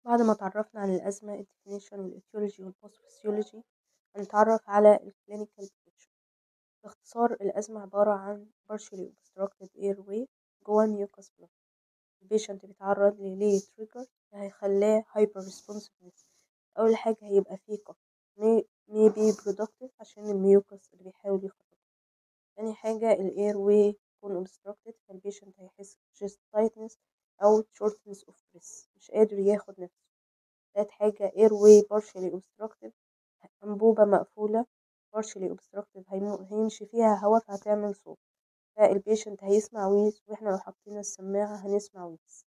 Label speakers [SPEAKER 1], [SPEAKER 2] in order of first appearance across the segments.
[SPEAKER 1] بعد ما اتعرفنا عن الأزمة الديفينيشن والإتيولوجي والباثوفيسيولوجي هنتعرف على الكلينيكال بيكتشر باختصار الأزمة عبارة عن partially obstructed airway جوه الميوكاس بلوك البيشنت بيتعرض لليه تريجر هيخلاه هايبر responsiveness أول حاجة هيبقى فيه cough may, may be productive عشان الميوكاس اللي بيحاول يخرج تاني حاجة الاير واي يكون obstructed فالبيشنت هيحس chest tightness أو shortness of breath مش قادر ياخد نفسه تالت حاجة air way partially obstructed أنبوبة مقفولة partially obstructed هيمو- هيمشي فيها هوا فهتعمل صوت فالبيشنت هيسمع ويز واحنا لو حطينا السماعة هنسمع ويز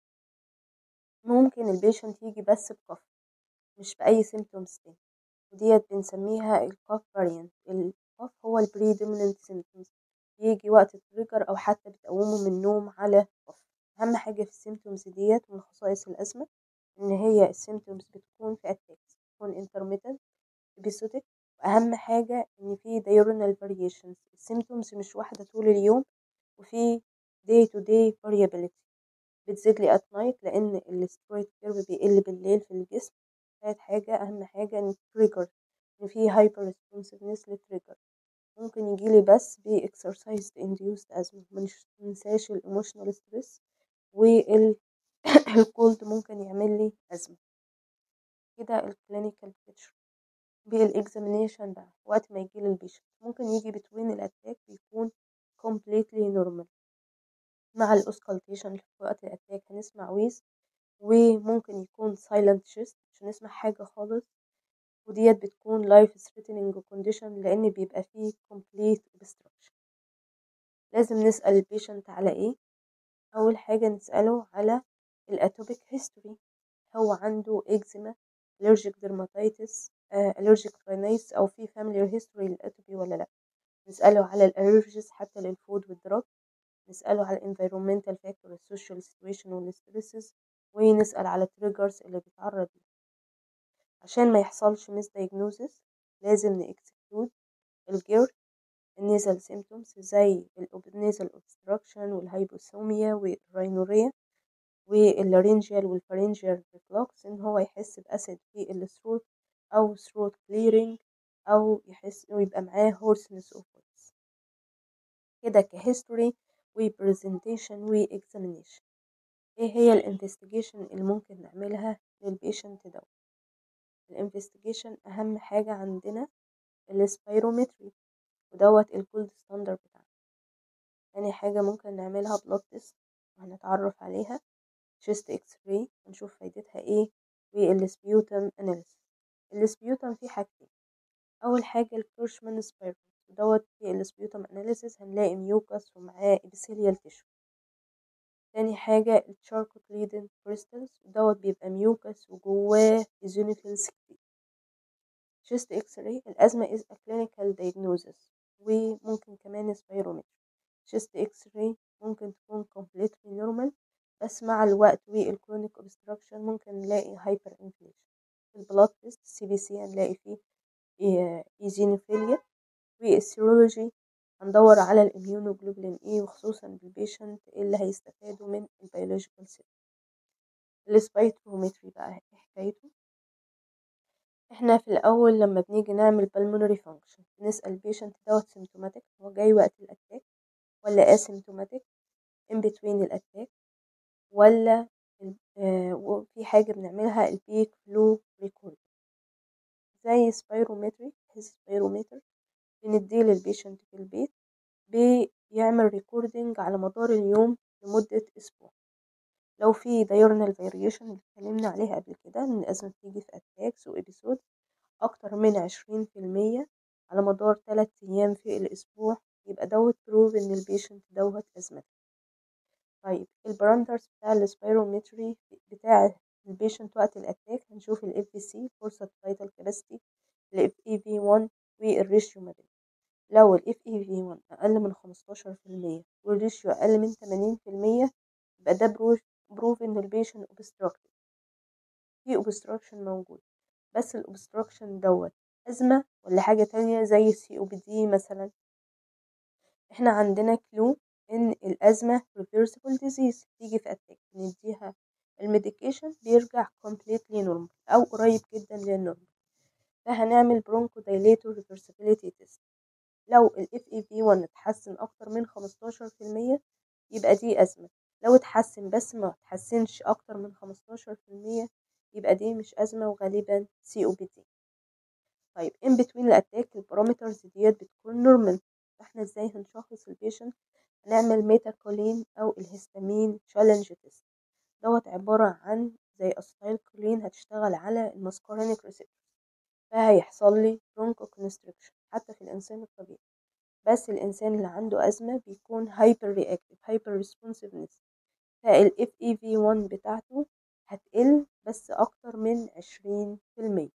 [SPEAKER 1] ممكن البيشنت يجي بس بكف مش بأي سيمتومز تاني وديت بنسميها الكاف فاريانت الكاف هو البريدوميننت سيمتومز يجي وقت التريجر أو حتى بتقومه من النوم على كف أهم حاجة في السيمتومز ديت من خصائص الأزمة إن هي السيمتومز بتكون في أتاكس بتكون intermittent episodic وأهم حاجة إن في diurnal variations السيمتومز مش واحدة طول اليوم وفي day to day variability بتزيد لي at night لأن السترويد كيرف بيقل بالليل في الجسم تالت حاجة أهم حاجة إن التريجر إن في hyper responsiveness للتريجر ممكن يجيلي بس ب exercise induced asthma مننساش ال emotional stress وال الكولد ممكن يعمل لي أزمة كده الكلينيكال بيكتشر بالاكزامينيشن بقى وقت ما يجي البيشنت ممكن يجي بتوين الاتاك بيكون completely normal مع الاوسكالتيشن في وقت الاتاك هنسمع ويز وممكن يكون silent chest مش هنسمع حاجة خالص وديت بتكون life threatening condition لأن بيبقى فيه complete obstruction لازم نسأل البيشنت على ايه أول حاجة نسأله على الاتوبيك هيستوري هو عنده eczema allergic dermatitis uh, allergic rhinitis أو في family history للأتوبي ولا لأ نسأله على الالرجيز حتى للفود والدراج نسأله على environmental factor السوشيال situation والستريسز ونسأل على triggers اللي بيتعرض له عشان ما يحصلش misdiagnosis لازم نإكسكلود الجير النيزل symptoms زي النيزل obstruction والهايبوثوميا والراينوريا واللارينجيال والفارينجيال ريفلوكس ان هو يحس باسيد في الثروت او ثروت كليرنج او يحس ويبقى معاه هورسنس اوف voice كده كهيستوري وبرزنتيشن واكزامينيشن ايه هي الانفستيجيشن اللي ممكن نعملها للبيشنت ده الانفستيجيشن اهم حاجة عندنا السبيرومتري ودوت الجولد ستاندرد بتاعنا تاني حاجة ممكن نعملها بلاد تيست وهنتعرف عليها chest اكس راي هنشوف فايدتها ايه والسبيوتم اناليسيس السبيوتم فيه حاجتين اول حاجه الكيرشمان سبيرم ودوت في السبيوتم اناليسيس هنلاقي ميوكس ومعاه ابيثيليال تيشو تاني حاجه الشاركوتليدن كريستالز ودوت بيبقى ميوكس وجواه ايزونيفيلز كتير chest اكس راي الازمه is a clinical diagnosis وممكن كمان سبيرومتر chest اكس راي ممكن تكون completely normal بس مع الوقت والكرونيك اوبستراكشن ممكن نلاقي هايبر انفليشن في البلاد تيست السي بي سي هنلاقي فيه ايزينوفيليا والسيرولوجي هندور على الاميونوجلوبولين اي وخصوصا بالبيشنت اللي هيستفادوا من البيولوجيكال سيل السبايترومتري بقى ايه حكايته احنا في الاول لما بنيجي نعمل بالمونري فانكشن نسال البيشنت دوت سيمتوماتيك هو جاي وقت الاتاك ولا اسيمتوماتيك in between الاتاك ولا آه وفي حاجة بنعملها البيك فلو ريكورد زي سبيرومتري بحيث سبيرومتر بنديه للبيشنت في البيت بيعمل ريكوردنج على مدار اليوم لمدة أسبوع لو في diurnal variation اللي اتكلمنا عليها قبل كده إن الأزمة بتيجي في أتاكس وإبيسود أكتر من عشرين في المية على مدار تلات أيام في الأسبوع يبقى دوت بروف إن البيشنت دوت أزمته طيب البارامترز بتاع السبيرومتري بتاع البيشنت وقت الاتاك هنشوف الاف في سي فرصة فيتال كاباسيتي الاف اي في 1 والريشيو ما بينهم لو الاف اي في 1 اقل من 15% والريشيو اقل من 80% يبقى ده بروف بروف ان البيشنت اوبستراكتد في اوبستراكشن موجود بس الاوبستراكشن دوت ازمة ولا حاجة تانية زي السي او بي دي مثلا احنا عندنا كلو ان الازمه reversible disease تيجي في اتاك نديها الميديكيشن بيرجع completely normal أو قريب جدا للنورمال فهنعمل برونكو دايليتور ريفرسابيليتي تيست لو ال FEV1 اتحسن أكتر من 15% يبقى دي أزمة لو اتحسن بس ما اتحسنش أكتر من 15% يبقى دي مش أزمة وغالبا COPD طيب in between الأتاك البارامترز ديت بتكون نورمال فاحنا ازاي هنشخص البيشنت هنعمل ميتاكولين أو الهستامين تشالنج تيست دوت عبارة عن زي أسيتايل كولين هتشتغل على الماسكارينيك ريسبتور فهيحصل لي برونكو كونستريكشن حتى في الإنسان الطبيعي بس الإنسان اللي عنده أزمة بيكون هايبر رياكتيف هايبر ريسبونسيفنس فال FEV1 بتاعته هتقل بس أكتر من عشرين في المية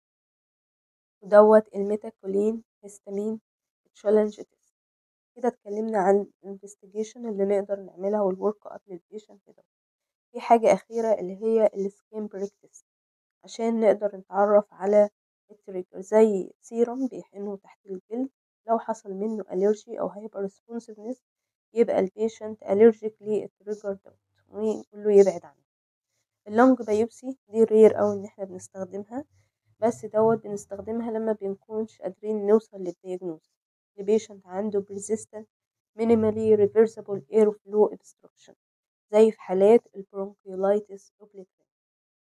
[SPEAKER 1] ودوت الميتاكولين هيستامين تشالنج تيست كده اتكلمنا عن الانفستيجيشن اللي نقدر نعملها والورك اب للبيشنت ده في حاجة أخيرة اللي هي السكين بريك تيست عشان نقدر نتعرف على التريجر زي سيرم بيحقنه تحت الجلد لو حصل منه أليرجي أو هايبر ريسبونسفنس يبقى البيشنت أليرجيك للتريجر دوت ونقول له يبعد عنه اللونج بايوبسي دي رير أوي إن احنا بنستخدمها بس دوت بنستخدمها لما بنكونش قادرين نوصل للدياجنوز لبيشنت عنده persistent minimally reversible airflow obstruction زي في حالات البرونكيولايتس